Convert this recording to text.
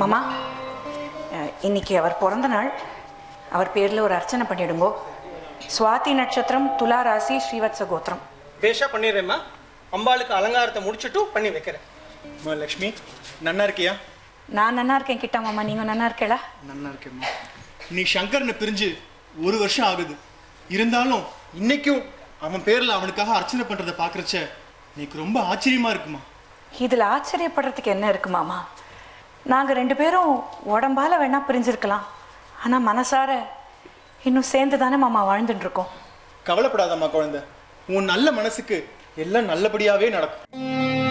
மாமா அஹ், இன்னைக்கு அவர் பிறந்த நாள் அவர் பேரில் ஒரு அர்ச்சனை பண்ணிடுங்கோ சுவாதி நட்சத்திரம் துலா ராசி ஸ்ரீவத்ச கோத்திரம் பேஷா பண்ணிடுறேம்மா அம்பாளுக்கு அலங்காரத்தை முடிச்சுட்டும் பண்ணி வைக்கிறேன் அம்மா லக்ஷ்மி நன்னா இருக்கியா நான் நன்னா இருக்கேன் கிட்டா மாமா நீங்கள் நன்னா இருக்கேளா நன்னா இருக்கேம்மா நீ சங்கரனை பிரிஞ்சு ஒரு வருஷம் ஆகுது இருந்தாலும் இன்னைக்கும் அவன் பேர்ல அவனுக்காக அர்ச்சனை பண்றதை பார்க்கறச்ச எனக்கு ரொம்ப ஆச்சரியமா இருக்குமா இதில் ஆச்சரியப்படுறதுக்கு என்ன இருக்கு மாமா நாங்கள் ரெண்டு பேரும் உடம்பால வேணா பிரிஞ்சிருக்கலாம் ஆனால் மனசார இன்னும் சேர்ந்து தானே மாமா வாழ்ந்துட்டு இருக்கோம் கவலைப்படாதம்மா குழந்தை உன் நல்ல மனசுக்கு எல்லாம் நல்லபடியாவே நடக்கும்